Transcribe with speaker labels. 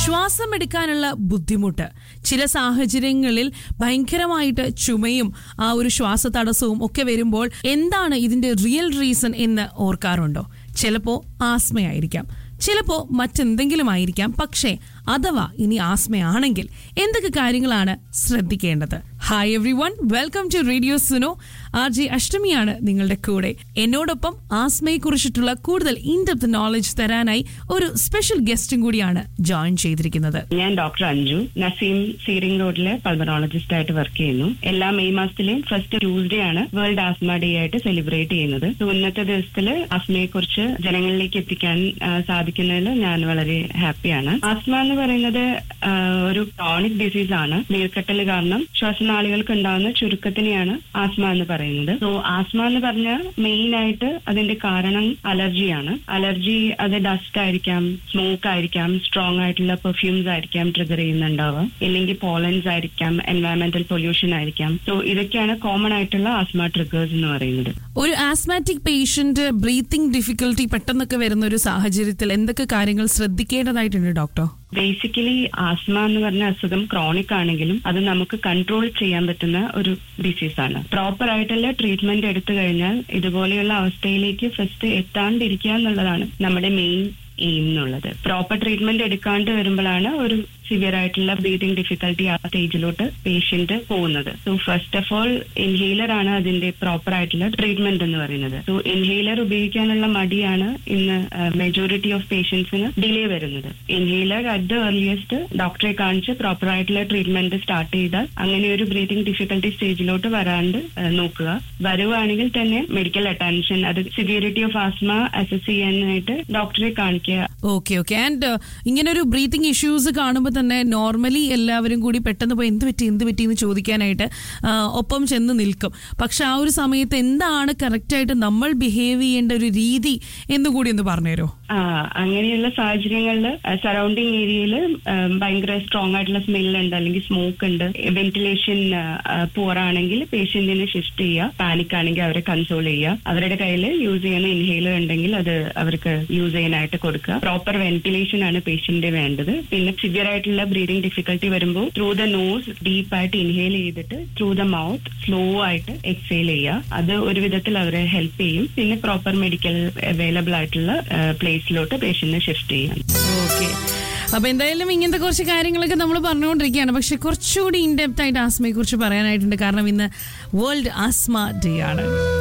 Speaker 1: ശ്വാസം എടുക്കാനുള്ള ബുദ്ധിമുട്ട് ചില സാഹചര്യങ്ങളിൽ ഭയങ്കരമായിട്ട് ചുമയും ആ ഒരു ശ്വാസ തടസ്സവും ഒക്കെ വരുമ്പോൾ എന്താണ് ഇതിന്റെ റിയൽ റീസൺ എന്ന് ഓർക്കാറുണ്ടോ ചിലപ്പോ ആസ്മയായിരിക്കാം ചിലപ്പോ മറ്റെന്തെങ്കിലും ആയിരിക്കാം പക്ഷേ അഥവാ ഇനി ആസ്മയാണെങ്കിൽ എന്തൊക്കെ കാര്യങ്ങളാണ് ശ്രദ്ധിക്കേണ്ടത് hi every one welcome to radio Suno R J അഷ്ടമിയാണ് നിങ്ങളുടെ കൂടെ എന്നോടൊപ്പം ആസ്മയെ കുറിച്ചിട്ടുള്ള കൂടുതൽ ഇൻഡെപ്ത് നോളജ് തരാനായി ഒരു സ്പെഷ്യൽ ഗസ്റ്റും കൂടിയാണ് ജോയിൻ ചെയ്തിരിക്കുന്നത്
Speaker 2: ഞാൻ ഡോക്ടർ അഞ്ജു നസീം സീറിംഗ് റോഡിലെ പൾമറോളജിസ്റ്റ് ആയിട്ട് വർക്ക് ചെയ്യുന്നു എല്ലാ മെയ് മാസത്തിലെയും ഫസ്റ്റ് ട്യൂസ്ഡേ ആണ് വേൾഡ് ആസ്മ ഡേ ആയിട്ട് സെലിബ്രേറ്റ് ചെയ്യുന്നത് So, ഇന്നത്തെ ദിവസത്തിൽ ആസ്മയെ കുറിച്ച് ജനങ്ങളിലേക്ക് എത്തിക്കാൻ ആ, സാധിക്കുന്നതിൽ ഞാൻ വളരെ ഹാപ്പിയാണ് ആസ്മ എന്ന് പറയുന്നത് ആ, ഒരു ക്രോണിക് ഡിസീസ് ആണ് നീർക്കെട്ടൽ കാരണം ശ്വാസനാളികൾക്ക് ഉണ്ടാകുന്ന ചുരുക്കത്തിനെയാണ് ആസ്മ എന്ന് പറയുന്നത് സോ ആസ്മ എന്ന് പറഞ്ഞാൽ മെയിൻ ആയിട്ട് അതിന്റെ കാരണം അലർജിയാണ് അലർജി അത് ഡസ്റ്റ് ആയിരിക്കാം സ്മോക്ക് ആയിരിക്കാം സ്ട്രോങ് ആയിട്ടുള്ള പെർഫ്യൂംസ് ആയിരിക്കാം ട്രിഗർ ചെയ്യുന്നുണ്ടാവുക ഇല്ലെങ്കിൽ പോളൻസ് ആയിരിക്കാം എൻവയറമെന്റൽ പൊല്യൂഷൻ ആയിരിക്കാം സോ ഇതൊക്കെയാണ് കോമൺ ആയിട്ടുള്ള ആസ്മ ട്രിഗേഴ്സ് എന്ന് പറയുന്നത്
Speaker 1: ഒരു ആസ്മാറ്റിക് പേഷ്യന്റ് ബ്രീത്തിങ് ഡിഫിക്കൽട്ടി പെട്ടെന്നൊക്കെ വരുന്ന ഒരു സാഹചര്യത്തിൽ എന്തൊക്കെ കാര്യങ്ങൾ ശ്രദ്ധിക്കേണ്ടതായിട്ടുണ്ട് ഡോക്ടർ
Speaker 2: ബേസിക്കലി ആസ്മ എന്ന് പറഞ്ഞ അസുഖം ക്രോണിക് ആണെങ്കിലും അത് നമുക്ക് കൺട്രോൾ ചെയ്യാൻ പറ്റുന്ന ഒരു ഡിസീസ് ആണ് പ്രോപ്പർ ആയിട്ടുള്ള ട്രീറ്റ്മെന്റ് എടുത്തു കഴിഞ്ഞാൽ ഇതുപോലെയുള്ള അവസ്ഥയിലേക്ക് ഫസ്റ്റ് എത്താണ്ടിരിക്കുക എന്നുള്ളതാണ് നമ്മുടെ മെയിൻ എയിം എന്നുള്ളത് പ്രോപ്പർ ട്രീറ്റ്മെന്റ് എടുക്കാണ്ട് വരുമ്പോഴാണ് ഒരു സിവിയർ ആയിട്ടുള്ള ബ്രീതിങ് ഡിഫിക്കൽട്ടി ആ സ്റ്റേജിലോട്ട് പേഷ്യന്റ് പോകുന്നത് so first of all inhaler ആണ് അതിന്റെ പ്രോപ്പർ ആയിട്ടുള്ള ട്രീറ്റ്മെന്റ് എന്ന് പറയുന്നത് സോ ഇൻഹേലർ ഉപയോഗിക്കാനുള്ള മടിയാണ് ഇന്ന് മെജോറിറ്റി ഓഫ് പേഷ്യൻസിന് ഡിലേ വരുന്നത് ഇൻഹേലർ അറ്റ് ദ ഏർലിയസ്റ്റ് ഡോക്ടറെ കാണിച്ച് പ്രോപ്പർ ആയിട്ടുള്ള ട്രീറ്റ്മെന്റ് സ്റ്റാർട്ട് ചെയ്താൽ അങ്ങനെ ഒരു ബ്രീതിങ് ഡിഫിക്കൽട്ടി സ്റ്റേജിലോട്ട് വരാണ്ട് ആ, നോക്കുക വരുവാണെങ്കിൽ തന്നെ മെഡിക്കൽ അറ്റൻഷൻ അത് സിവിയറിറ്റി ഓഫ് ആസ്മ അസസ് ചെയ്യാനായിട്ട് ഡോക്ടറെ കാണിക്കുക
Speaker 1: ഓക്കെ ഓക്കെ ആൻഡ് ഇങ്ങനെ ഒരു ബ്രീത്തിങ് ഇഷ്യൂസ് കാണുമ്പോൾ തന്നെ നോർമലി എല്ലാവരും കൂടി പെട്ടെന്ന് പോയി എന്ത് പറ്റി എന്ത് പറ്റി എന്ന് ചോദിക്കാനായിട്ട് ആ, ഒപ്പം ചെന്ന് നിൽക്കും പക്ഷെ ആ ഒരു സമയത്ത് എന്താണ് കറക്റ്റായിട്ട് നമ്മൾ ബിഹേവ് ചെയ്യേണ്ട ഒരു രീതി എന്നുകൂടി ഒന്ന് പറഞ്ഞുതരോ
Speaker 2: ആ അങ്ങനെയുള്ള സാഹചര്യങ്ങളിൽ സറൗണ്ടിങ് ഏരിയയിൽ ഭയങ്കര സ്ട്രോങ് ആയിട്ടുള്ള സ്മെല്ലുണ്ട് അല്ലെങ്കിൽ സ്മോക്ക് ഉണ്ട് വെന്റിലേഷൻ പുവർ ആണെങ്കിൽ പേഷ്യന്റിനെ ഷിഫ്റ്റ് ചെയ്യുക പാനിക് ആണെങ്കിൽ അവരെ കൺസോൾ ചെയ്യുക അവരുടെ കയ്യിൽ യൂസ് ചെയ്യുന്ന ഇൻഹേലർ ഉണ്ടെങ്കിൽ അത് അവർക്ക് യൂസ് ചെയ്യാനായിട്ട് കൊടുക്കുക പ്രോപ്പർ വെന്റിലേഷൻ ആണ് പേഷ്യന്റ് വേണ്ടത് പിന്നെ സിവിയർ ആയിട്ടുള്ള ബ്രീതിങ് ഡിഫിക്കൽട്ടി വരുമ്പോൾ ത്രൂ ദ നോസ് ഡീപ്പ് ആയിട്ട് ഇൻഹേൽ ചെയ്തിട്ട് ത്രൂ ദ മൗത്ത് സ്ലോ ആയിട്ട് എക്സേൽ ചെയ്യുക അത് ഒരു വിധത്തിൽ അവരെ ഹെൽപ്പ് ചെയ്യും പിന്നെ പ്രോപ്പർ മെഡിക്കൽ അവൈലബിൾ ആയിട്ടുള്ള പ്ലേസിലോട്ട് പേഷ്യന്റിനെ ഷിഫ്റ്റ് ചെയ്യാം
Speaker 1: ഓക്കെ അപ്പൊ എന്തായാലും ഇങ്ങനത്തെ കുറച്ച് കാര്യങ്ങളൊക്കെ നമ്മൾ പറഞ്ഞുകൊണ്ടിരിക്കുകയാണ് പക്ഷെ കുറച്ചുകൂടി ഇൻഡെപ്ത് ആയിട്ട് ആസ്മയെ കുറിച്ച് പറയാനായിട്ടുണ്ട് കാരണം ഇന്ന് വേൾഡ് ആസ്മ ഡേ ആണ്